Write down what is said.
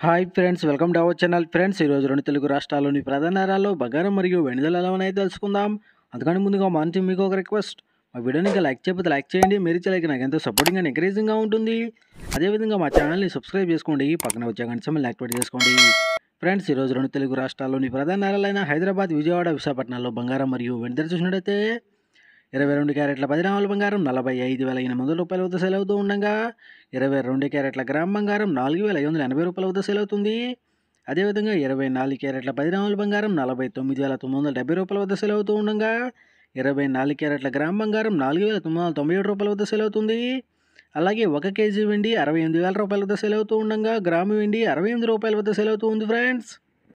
hi friends welcome to our channel friends ఈరోజు రెండు తెలుగు రాష్ట్రాల్లోని ప్రధాన నగరాల్లో బంగారం మరియు వెనుదల ఎలా ఉన్నాయో తెలుసుకుందాం అందుకని ముందుగా మా నుంచి మీకు ఒక రిక్వెస్ట్ మా వీడియోని ఇంకా లైక్ చేయకపోతే లైక్ చేయండి మీరు ఇచ్చే లైక్ నాకు ఎంతో సపోర్టింగ్ అండ్ ఎంకరేజింగ్గా ఉంటుంది అదేవిధంగా మా ఛానల్ని సబ్స్క్రైబ్ చేసుకోండి పక్కన వచ్చే గంట సమయం యాక్టివేట్ చేసుకోండి ఫ్రెండ్స్ ఈరోజు రెండు తెలుగు రాష్ట్రాల్లోని ప్రధాన నగరాలైన హైదరాబాద్ విజయవాడ విశాఖపట్నంలో బంగారం మరియు వెనుదల చూసినట్టయితే ఇరవై రెండు క్యారెట్ల పది గ్రాముల బంగారం నలభై ఐదు వేల ఎనిమిది వందల రూపాయల వద్ద సేల్ అవుతూ ఉండగా ఇరవై రెండు క్యారెట్ల గ్రామ్ బంగారం నాలుగు వేల ఐదు వందల ఎనభై రూపాయల వద్ద సేల్ అవుతుంది అదేవిధంగా ఇరవై నాలుగు క్యారెట్ల పది గ్రాముల బంగారం నలభై తొమ్మిది వేల తొమ్మిది వందల డెబ్బై రూపాయల వద్ద సేల్ అవుతూ ఉండగా ఇరవై నాలుగు క్యారెట్ల గ్రామ్ బంగారం నాలుగు వేల తొమ్మిది వందల తొంభై ఏడు రూపాయల వద్ద సేల్ అవుతుంది అలాగే ఒక కేజీ వెండి అరవై ఎనిమిది వేల రూపాయల వద్ద సేల్ అవుతూ ఉండగా గ్రాము వెండి అరవై ఎనిమిది రూపాయల వద్ద సేల్ అవుతూ ఉంది ఫ్రెండ్స్